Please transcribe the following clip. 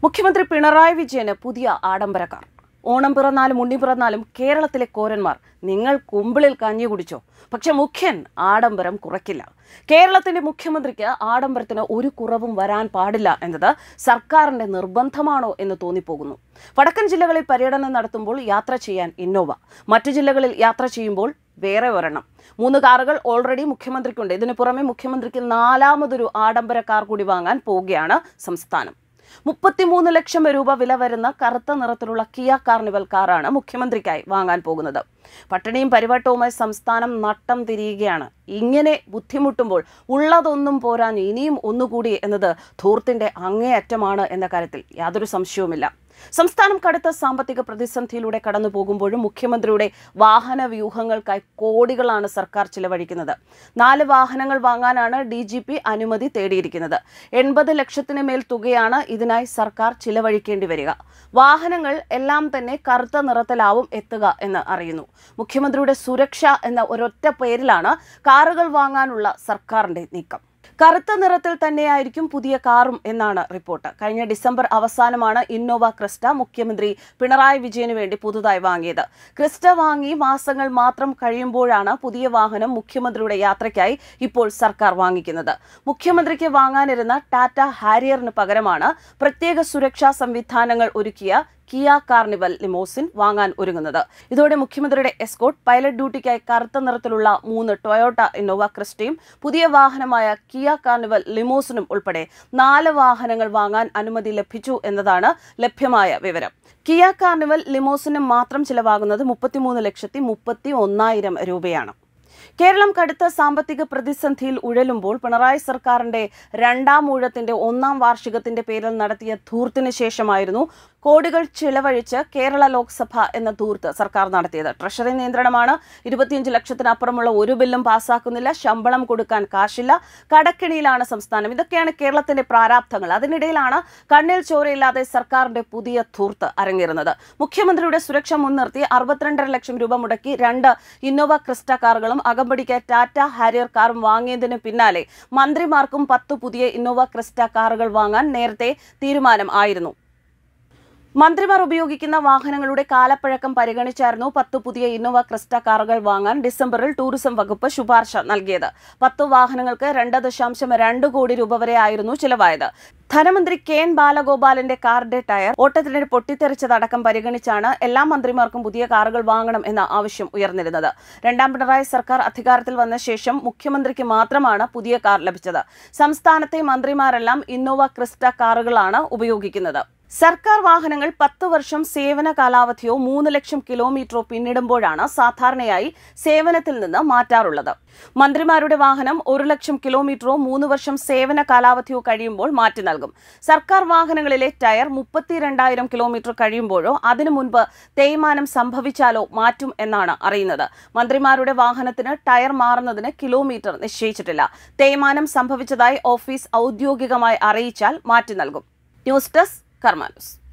മുഖ്യമന്ത്രി പിണറായി വിജയന് പുതിയ ആഡംബര കാർ ഓണം പിറന്നാലും ഉണ്ണി പിറന്നാലും കേരളത്തിലെ കോരന്മാർ നിങ്ങൾ കുമ്പിളിൽ കഞ്ഞി കുടിച്ചോ പക്ഷെ മുഖ്യൻ ആഡംബരം കുറയ്ക്കില്ല കേരളത്തിന്റെ മുഖ്യമന്ത്രിക്ക് ആഡംബരത്തിന് ഒരു കുറവും വരാൻ പാടില്ല എന്നത് സർക്കാരിന്റെ നിർബന്ധമാണോ എന്ന് തോന്നിപ്പോകുന്നു വടക്കൻ ജില്ലകളിൽ പര്യടനം നടത്തുമ്പോൾ യാത്ര ചെയ്യാൻ ഇന്നോവ മറ്റു ജില്ലകളിൽ യാത്ര ചെയ്യുമ്പോൾ വേറെ ഒരെണ്ണം മൂന്ന് കാറുകൾ ഓൾറെഡി മുഖ്യമന്ത്രിക്കുണ്ട് ഇതിനു പുറമെ മുഖ്യമന്ത്രിക്ക് നാലാമതൊരു ആഡംബര കാർ കൂടി വാങ്ങാൻ പോവുകയാണ് സംസ്ഥാനം മുപ്പത്തിമൂന്ന് ലക്ഷം രൂപ വില വരുന്ന കറുത്ത നിറത്തിലുള്ള കിയ കാർണിവൽ കാറാണ് മുഖ്യമന്ത്രിക്കായി വാങ്ങാൻ പോകുന്നത് പട്ടിണിയും പരിവട്ടവുമായി സംസ്ഥാനം നട്ടം തിരിയുകയാണ് ഇങ്ങനെ ബുദ്ധിമുട്ടുമ്പോൾ ഉള്ളതൊന്നും പോരാൻ ഇനിയും ഒന്നുകൂടി എന്നത് ധൂർത്തിന്റെ അങ്ങേയറ്റമാണ് എന്ന കാര്യത്തിൽ യാതൊരു സംശയവുമില്ല സംസ്ഥാനം കടുത്ത സാമ്പത്തിക പ്രതിസന്ധിയിലൂടെ കടന്നു പോകുമ്പോഴും മുഖ്യമന്ത്രിയുടെ വാഹന വ്യൂഹങ്ങൾക്കായി കോടികളാണ് സർക്കാർ ചിലവഴിക്കുന്നത് നാല് വാഹനങ്ങൾ വാങ്ങാനാണ് ഡി ജി പി അനുമതി തേടിയിരിക്കുന്നത് എൺപത് ലക്ഷത്തിന് മേൽ തുകയാണ് ഇതിനായി സർക്കാർ ചിലവഴിക്കേണ്ടി വരിക വാഹനങ്ങൾ എല്ലാം തന്നെ കറുത്ത നിറത്തിലാവും എത്തുക എന്ന് അറിയുന്നു മുഖ്യമന്ത്രിയുടെ സുരക്ഷ എന്ന ഒരൊറ്റ പേരിലാണ് കാറുകൾ വാങ്ങാനുള്ള സർക്കാരിന്റെ നീക്കം കറുത്ത നിറത്തിൽ തന്നെയായിരിക്കും പുതിയ കാറും എന്നാണ് റിപ്പോർട്ട് കഴിഞ്ഞ ഡിസംബർ അവസാനമാണ് ഇന്നോവ ക്രിസ്റ്റ മുഖ്യമന്ത്രി പിണറായി വിജയന് വേണ്ടി പുതുതായി വാങ്ങിയത് ക്രിസ്റ്റ വാങ്ങി മാസങ്ങൾ മാത്രം കഴിയുമ്പോഴാണ് പുതിയ വാഹനം മുഖ്യമന്ത്രിയുടെ യാത്രയ്ക്കായി ഇപ്പോൾ സർക്കാർ വാങ്ങിക്കുന്നത് മുഖ്യമന്ത്രിക്ക് വാങ്ങാനിരുന്ന ടാറ്റ ഹാരിയറിന് പകരമാണ് പ്രത്യേക സുരക്ഷാ സംവിധാനങ്ങൾ ഒരുക്കിയ കിയ കാർണിവൽ ലിമോസിൻ വാങ്ങാൻ ഒരുങ്ങുന്നത് ഇതോടെ മുഖ്യമന്ത്രിയുടെ എസ്കോട്ട് പൈലറ്റ് ഡ്യൂട്ടിക്കായി കറുത്ത നിറത്തിലുള്ള മൂന്ന് ടൊയോട്ട ഇന്നോവ ക്രിസ്റ്റയും പുതിയ വാഹനമായ കിയ കാർണിവൽ ലിമോസിനും ഉൾപ്പെടെ നാല് വാഹനങ്ങൾ വാങ്ങാൻ അനുമതി ലഭിച്ചു എന്നതാണ് ലഭ്യമായ വിവരം കിയ കാർണിവൽ ലിമോസിനും മാത്രം ചിലവാകുന്നത് മുപ്പത്തിമൂന്ന് ലക്ഷത്തി മുപ്പത്തി ഒന്നായിരം രൂപയാണ് കേരളം കടുത്ത സാമ്പത്തിക പ്രതിസന്ധിയിൽ ഉഴലുമ്പോൾ പിണറായി സർക്കാരിന്റെ രണ്ടാം ഊഴത്തിന്റെ ഒന്നാം വാർഷികത്തിന്റെ പേരിൽ നടത്തിയ ധൂർത്തിന് ശേഷമായിരുന്നു കോടികൾ ചിലവഴിച്ച് കേരള ലോക്സഭ എന്ന ധൂർത്ത് സർക്കാർ നടത്തിയത് ട്രഷറി നിയന്ത്രണമാണ് ഇരുപത്തിയഞ്ച് ലക്ഷത്തിനപ്പുറമുള്ള ഒരു ബില്ലും പാസ്സാക്കുന്നില്ല ശമ്പളം കൊടുക്കാൻ കാശില്ല കടക്കിണിയിലാണ് സംസ്ഥാനം ഇതൊക്കെയാണ് കേരളത്തിന്റെ പ്രാരാബ്ധങ്ങൾ അതിനിടയിലാണ് കണ്ണിൽ ചോരയില്ലാതെ സർക്കാരിന്റെ പുതിയ ധൂർത്ത് അരങ്ങേറുന്നത് മുഖ്യമന്ത്രിയുടെ സുരക്ഷ മുൻനിർത്തി അറുപത്തിരണ്ടര ലക്ഷം രൂപ മുടക്കി രണ്ട് ഇന്നോവ ക്രിസ്റ്റ കാറുകളും അകമ്പടിക്ക് ടാറ്റ ഹാരിയർ കാറും വാങ്ങിയതിന് പിന്നാലെ മന്ത്രിമാർക്കും പത്ത് പുതിയ ഇന്നോവ ക്രിസ്റ്റ കാറുകൾ വാങ്ങാൻ നേരത്തെ തീരുമാനം ആയിരുന്നു മന്ത്രിമാർ ഉപയോഗിക്കുന്ന വാഹനങ്ങളുടെ കാലപ്പഴക്കം പരിഗണിച്ചായിരുന്നു പത്ത് പുതിയ ഇന്നോവ ക്രിസ്റ്റ കാറുകൾ വാങ്ങാൻ ഡിസംബറിൽ ടൂറിസം വകുപ്പ് ശുപാർശ നൽകിയത് പത്ത് വാഹനങ്ങൾക്ക് രണ്ട് ദശാംശം രണ്ട് കോടി രൂപ വരെ ആയിരുന്നു ചിലവായത് ധനമന്ത്രി കെ എൻ ബാലഗോപാലിന്റെ കാറിന്റെ ടയർ ഓട്ടത്തിനിടെ പൊട്ടിത്തെറിച്ചതടക്കം പരിഗണിച്ചാണ് എല്ലാ മന്ത്രിമാർക്കും പുതിയ കാറുകൾ വാങ്ങണം എന്ന ആവശ്യം ഉയർന്നിരുന്നത് രണ്ടാം പിണറായി സർക്കാർ അധികാരത്തിൽ വന്ന ശേഷം മുഖ്യമന്ത്രിക്ക് മാത്രമാണ് പുതിയ കാർ ലഭിച്ചത് സംസ്ഥാനത്തെ മന്ത്രിമാരെല്ലാം ഇന്നോവ ക്രിസ്റ്റ കാറുകളാണ് ഉപയോഗിക്കുന്നത് സർക്കാർ വാഹനങ്ങൾ പത്ത് വർഷം സേവന കാലാവധിയോ മൂന്ന് ലക്ഷം കിലോമീറ്ററോ പിന്നിടുമ്പോഴാണ് സാധാരണയായി സേവനത്തിൽ നിന്ന് മാറ്റാറുള്ളത് മന്ത്രിമാരുടെ വാഹനം ഒരു ലക്ഷം കിലോമീറ്ററോ മൂന്ന് വർഷം സേവന കാലാവധിയോ കഴിയുമ്പോൾ മാറ്റി നൽകും സർക്കാർ വാഹനങ്ങളിലെ ടയർ മുപ്പത്തിരണ്ടായിരം കിലോമീറ്റർ കഴിയുമ്പോഴോ അതിനു മുൻപ് തേയ്മാനം സംഭവിച്ചാലോ മാറ്റും എന്നാണ് അറിയുന്നത് മന്ത്രിമാരുടെ വാഹനത്തിന് ടയർ മാറുന്നതിന് കിലോമീറ്റർ നിശ്ചയിച്ചിട്ടില്ല തേയ്മാനം സംഭവിച്ചതായി ഓഫീസ് ഔദ്യോഗികമായി അറിയിച്ചാൽ മാറ്റി നൽകും ന്യൂസ് ഡെസ്ക് കർമാനൂസ്